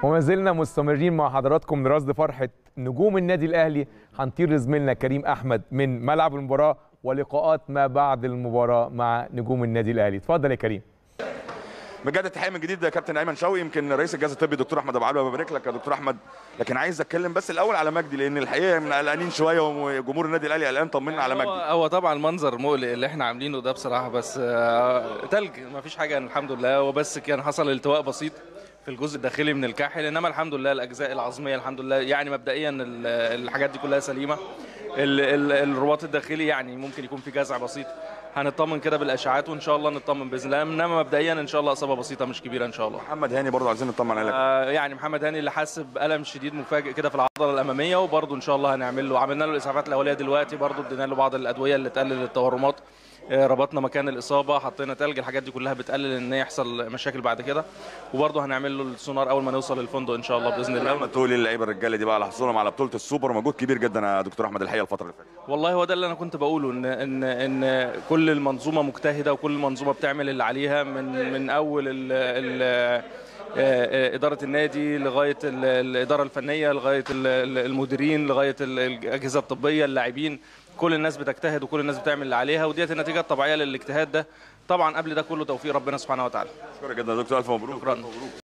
وما زلنا مستمرين مع حضراتكم لرصد فرحة نجوم النادي الأهلي هنطير لزميلنا كريم أحمد من ملعب المباراة ولقاءات ما بعد المباراة مع نجوم النادي الأهلي اتفضل يا كريم بجد تحيه من جديد يا كابتن ايمن شوقي يمكن رئيس الجهاز الطبي دكتور احمد ابو علي ببارك لك يا دكتور احمد لكن عايز اتكلم بس الاول على مجدي لان الحقيقه من قلقانين شويه وجمهور النادي الاهلي قلقان طمنا على هو, مجدي هو طبعا المنظر مقلق اللي احنا عاملينه ده بصراحه بس آه، تلج ما فيش حاجه الحمد لله وبس كان حصل التواء بسيط في الجزء الداخلي من الكاحل انما الحمد لله الاجزاء العظميه الحمد لله يعني مبدئيا ال- الحاجات دي كلها سليمه ال- ال- الرباط الداخلي يعني ممكن يكون في جزع بسيط هنطمن كده بالاشعاعات وان شاء الله نطمن باذن الله انما مبدئيا ان شاء الله اصابه بسيطه مش كبيره ان شاء الله محمد هاني برضه عايزين نطمن عليك آه، يعني محمد هاني اللي حس بالم شديد مفاجئ كده في العضله الاماميه وبرده ان شاء الله هنعمل له عملنا له الاسعافات الاوليه دلوقتي برده ادينا له بعض الادويه اللي تقلل التورمات آه، ربطنا مكان الاصابه حطينا تلج الحاجات دي كلها بتقلل ان يحصل مشاكل بعد كده وبرده هنعمل له السونار اول ما نوصل الفندق ان شاء الله باذن الله لما تقولي اللعيبه الرجاله دي بقى على حصولهم على بطوله السوبر مجهود كبير جدا يا دكتور احمد الحقيقه الفتره اللي فاتت والله هو ده اللي انا كنت بقوله ان ان ان كل المنظومه مجتهده وكل المنظومه بتعمل اللي عليها من من اول ال ال اداره النادي لغايه ال- الاداره الفنيه لغايه ال- ال- المديرين لغايه ال- الاجهزه الطبيه اللاعبين كل الناس بتجتهد وكل الناس بتعمل اللي عليها وديت النتيجه الطبيعيه للاجتهاد ده طبعا قبل ده كله توفيق ربنا سبحانه وتعالى شكرا جدا يا دكتور الف مبروك شكرا